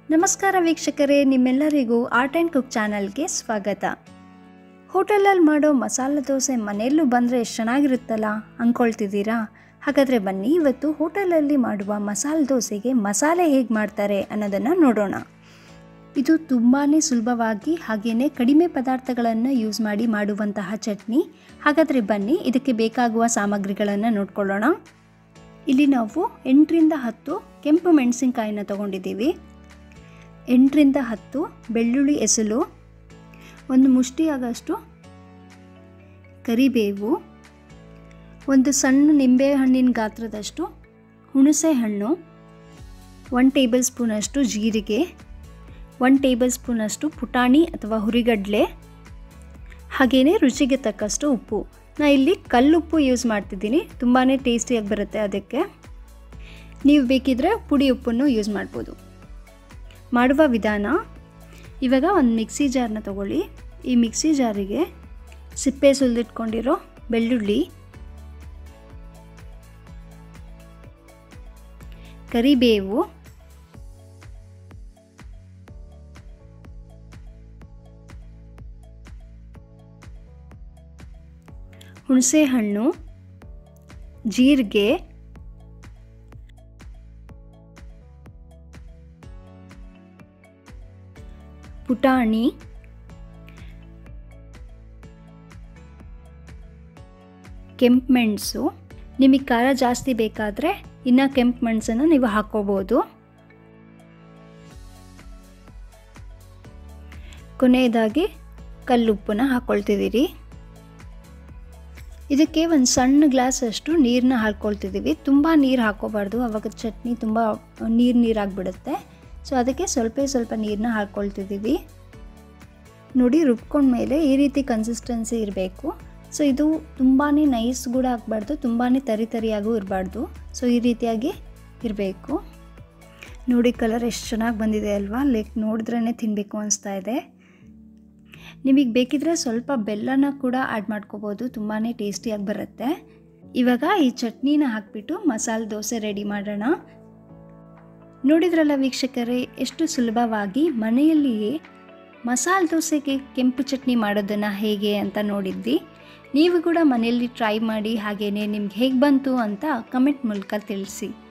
ನಮಸ್ಕಾರ ವೀಕ್ಷಕರೇ ನಿಮ್ಮೆಲ್ಲರಿಗೂ ಆರ್ಟ್ ಆ್ಯಂಡ್ ಕುಕ್ ಚಾನಲ್ಗೆ ಸ್ವಾಗತ ಹೋಟೆಲಲ್ಲಿ ಮಾಡೋ ಮಸಾಲೆ ದೋಸೆ ಮನೆಯಲ್ಲೂ ಬಂದರೆ ಎಷ್ಟು ಚೆನ್ನಾಗಿರುತ್ತಲ್ಲ ಅಂದ್ಕೊಳ್ತಿದ್ದೀರಾ ಹಾಗಾದರೆ ಬನ್ನಿ ಇವತ್ತು ಹೋಟೆಲಲ್ಲಿ ಮಾಡುವ ಮಸಾಲೆ ದೋಸೆಗೆ ಮಸಾಲೆ ಹೇಗೆ ಮಾಡ್ತಾರೆ ಅನ್ನೋದನ್ನು ನೋಡೋಣ ಇದು ತುಂಬಾ ಸುಲಭವಾಗಿ ಹಾಗೆಯೇ ಕಡಿಮೆ ಪದಾರ್ಥಗಳನ್ನು ಯೂಸ್ ಮಾಡಿ ಮಾಡುವಂತಹ ಚಟ್ನಿ ಹಾಗಾದರೆ ಬನ್ನಿ ಇದಕ್ಕೆ ಬೇಕಾಗುವ ಸಾಮಗ್ರಿಗಳನ್ನು ನೋಡ್ಕೊಳ್ಳೋಣ ಇಲ್ಲಿ ನಾವು ಎಂಟರಿಂದ ಹತ್ತು ಕೆಂಪು ಮೆಣಸಿನ್ಕಾಯಿನ ತೊಗೊಂಡಿದ್ದೀವಿ ಎಂಟರಿಂದ ಹತ್ತು ಬೆಳ್ಳುಳ್ಳಿ ಎಸಲು ಒಂದು ಮುಷ್ಟಿಯಾಗಷ್ಟು ಕರಿಬೇವು ಒಂದು ಸಣ್ಣ ನಿಂಬೆಹಣ್ಣಿನ ಗಾತ್ರದಷ್ಟು ಹುಣಸೆ ಹಣ್ಣು ಒನ್ ಟೇಬಲ್ ಸ್ಪೂನಷ್ಟು ಜೀರಿಗೆ ಒನ್ ಟೇಬಲ್ ಸ್ಪೂನಷ್ಟು ಪುಟಾಣಿ ಅಥವಾ ಹುರಿಗಡಲೆ ಹಾಗೆಯೇ ರುಚಿಗೆ ತಕ್ಕಷ್ಟು ಉಪ್ಪು ನಾ ಇಲ್ಲಿ ಕಲ್ಲುಪ್ಪು ಯೂಸ್ ಮಾಡ್ತಿದ್ದೀನಿ ತುಂಬಾ ಟೇಸ್ಟಿಯಾಗಿ ಬರುತ್ತೆ ಅದಕ್ಕೆ ನೀವು ಬೇಕಿದ್ರೆ ಪುಡಿ ಉಪ್ಪನ್ನು ಯೂಸ್ ಮಾಡ್ಬೋದು ಮಾಡುವ ವಿಧಾನ ಇವಾಗ ಒಂದು ಮಿಕ್ಸಿ ಜಾರ್ನ ತಗೊಳ್ಳಿ ಈ ಮಿಕ್ಸಿ ಜಾರಿಗೆ ಸಿಪ್ಪೆ ಸುಲಿದಿಟ್ಕೊಂಡಿರೋ ಬೆಳ್ಳುಳ್ಳಿ ಕರಿಬೇವು ಹುಣಸೆ ಹಣ್ಣು ಜೀರಿಗೆ ಪುಟಾಣಿ ಕೆಂಪು ಮೆಣಸು ನಿಮಗೆ ಖಾರ ಜಾಸ್ತಿ ಬೇಕಾದರೆ ಇನ್ನು ಕೆಂಪು ಮೆಣಸನ್ನು ನೀವು ಹಾಕ್ಕೋಬೋದು ಕೊನೆಯದಾಗಿ ಕಲ್ಲುಪ್ಪನ್ನ ಹಾಕ್ಕೊಳ್ತಿದ್ದೀರಿ ಇದಕ್ಕೆ ಒಂದು ಸಣ್ಣ ಗ್ಲಾಸಷ್ಟು ನೀರನ್ನ ಹಾಕ್ಕೊಳ್ತಿದ್ದೀವಿ ತುಂಬ ನೀರು ಹಾಕ್ಕೋಬಾರ್ದು ಅವಾಗ ಚಟ್ನಿ ತುಂಬ ನೀರು ನೀರಾಗಿಬಿಡುತ್ತೆ ಸೊ ಅದಕ್ಕೆ ಸ್ವಲ್ಪ ಸ್ವಲ್ಪ ನೀರನ್ನ ಹಾಕ್ಕೊಳ್ತಿದ್ದೀವಿ ನೋಡಿ ರುಬ್ಕೊಂಡ್ಮೇಲೆ ಈ ರೀತಿ ಕನ್ಸಿಸ್ಟೆನ್ಸಿ ಇರಬೇಕು ಸೊ ಇದು ತುಂಬಾ ನೈಸ್ ಕೂಡ ಆಗಬಾರ್ದು ತುಂಬಾ ತರಿ ತರಿಯಾಗೂ ಇರಬಾರ್ದು ಸೊ ಈ ರೀತಿಯಾಗಿ ಇರಬೇಕು ನೋಡಿ ಕಲರ್ ಎಷ್ಟು ಚೆನ್ನಾಗಿ ಬಂದಿದೆ ಅಲ್ವಾ ಲೈಕ್ ನೋಡಿದ್ರೇ ತಿನ್ನಬೇಕು ಅನಿಸ್ತಾ ಇದೆ ನಿಮಗೆ ಬೇಕಿದ್ರೆ ಸ್ವಲ್ಪ ಬೆಲ್ಲನ ಕೂಡ ಆ್ಯಡ್ ಮಾಡ್ಕೋಬೋದು ತುಂಬಾ ಟೇಸ್ಟಿಯಾಗಿ ಬರುತ್ತೆ ಇವಾಗ ಈ ಚಟ್ನಿನ ಹಾಕಿಬಿಟ್ಟು ಮಸಾಲೆ ದೋಸೆ ರೆಡಿ ಮಾಡೋಣ ನೋಡಿದ್ರಲ್ಲ ವೀಕ್ಷಕರೇ ಎಷ್ಟು ಸುಲಭವಾಗಿ ಮನೆಯಲ್ಲಿಯೇ ಮಸಾಲೆ ದೋಸೆಗೆ ಕೆಂಪು ಚಟ್ನಿ ಮಾಡೋದನ್ನು ಹೇಗೆ ಅಂತ ನೋಡಿದ್ವಿ ನೀವು ಕೂಡ ಮನೆಯಲ್ಲಿ ಟ್ರೈ ಮಾಡಿ ಹಾಗೆಯೇ ನಿಮ್ಗೆ ಹೇಗೆ ಬಂತು ಅಂತ ಕಮೆಂಟ್ ಮೂಲಕ ತಿಳಿಸಿ